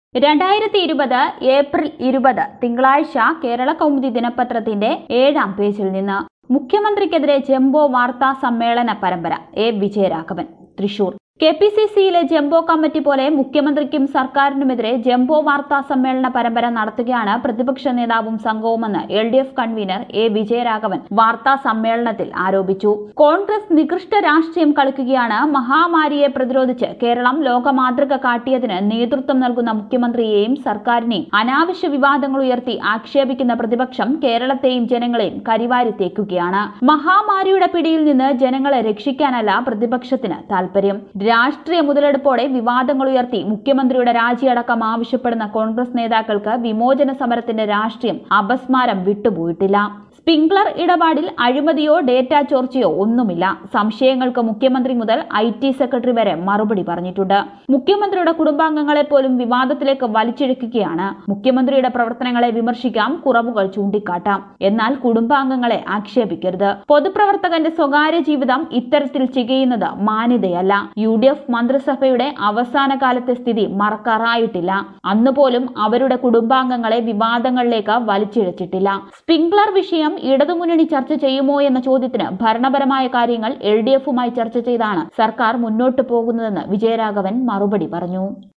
രണ്ടായിരത്തി ഇരുപത് ഏപ്രിൽ ഇരുപത് തിങ്കളാഴ്ച കേരള കൗമുദി ദിനപത്രത്തിന്റെ ഏഴാം പേജിൽ നിന്ന് മുഖ്യമന്ത്രിക്കെതിരെ ജംബോ വാർത്താ സമ്മേളന പരമ്പര A Vijayaraghavan Thrissur K P C സിയിലെ ജംബോ കമ്മിറ്റി പോലെ മുഖ്യമന്ത്രിക്കും സർക്കാരിനുമെതിരെ ജംബോ വാർത്താ സമ്മേളന പരമ്പര നടത്തുകയാണ് പ്രതിപക്ഷ നേതാവും സംഘവുമെന്ന് L D F convener A Vijayaraghavan വാർത്താ സമ്മേളനത്തിൽ ആരോപിച്ചു കോൺഗ്രസ് നികൃഷ്ട രാഷ്ട്രീയം കളിക്കുകയാണ് മഹാമാരിയെ പ്രതിരോധിച്ച് കേരളം ലോകമാതൃക കാട്ടിയതിന് നേതൃത്വം നൽകുന്ന മുഖ്യമന്ത്രിയെയും സർക്കാരിനെയും അനാവശ്യ വിവാദങ്ങൾ ഉയർത്തി ആക്ഷേപിക്കുന്ന പ്രതിപക്ഷം കേരളത്തെയും ജനങ്ങളെയും കരിവാരി തേക്കുകയാണ് മഹാമാരിയുടെ പിടിയിൽ നിന്ന് ജനങ്ങളെ രക്ഷിക്കാനല്ല പ്രതിപക്ഷത്തിന് താൽപര്യം രാഷ്ട്രീയ മുതലെടുപ്പോടെ വിവാദങ്ങൾ ഉയർത്തി മുഖ്യമന്ത്രിയുടെ രാജിയടക്കം ആവശ്യപ്പെടുന്ന കോൺഗ്രസ് നേതാക്കൾക്ക് വിമോചന സമരത്തിന്റെ രാഷ്ട്രീയം അപസ്മാരം വിട്ടുപോയിട്ടില്ല സ്പിംഗ്ലർ ഇടപാടിൽ അഴിമതിയോ ഡേറ്റ ചോർച്ചയോ ഒന്നുമില്ല സംശയങ്ങൾക്ക് മുഖ്യമന്ത്രി മുതൽ ഐ ടി സെക്രട്ടറി വരെ മറുപടി പറഞ്ഞിട്ടുണ്ട് മുഖ്യമന്ത്രിയുടെ കുടുംബാംഗങ്ങളെ പോലും വിവാദത്തിലേക്ക് വലിച്ചിഴക്കുകയാണ് മുഖ്യമന്ത്രിയുടെ പ്രവർത്തനങ്ങളെ വിമർശിക്കാം കുറവുകൾ ചൂണ്ടിക്കാട്ടാം എന്നാൽ കുടുംബാംഗങ്ങളെ ആക്ഷേപിക്കരുത് പൊതുപ്രവർത്തകന്റെ സ്വകാര്യ ജീവിതം ഇത്തരത്തിൽ ചികയുന്നത് മാന്യതയല്ല യു ഡി എഫ് മന്ത്രിസഭയുടെ അവസാന കാലത്തെ സ്ഥിതി മറക്കാറായിട്ടില്ല അന്നുപോലും അവരുടെ കുടുംബാംഗങ്ങളെ വിവാദങ്ങളിലേക്ക് വലിച്ചിഴച്ചിട്ടില്ല സ്പിംഗ്ലർ വിഷയം ഇടതുമുന്നണി ചർച്ച ചെയ്യുമോ എന്ന ചോദ്യത്തിന് ഭരണപരമായ കാര്യങ്ങൾ എൽ ഡി എഫുമായി ചർച്ച ചെയ്താണ് സർക്കാർ മുന്നോട്ടു പോകുന്നതെന്ന് വിജയരാഘവൻ മറുപടി പറഞ്ഞു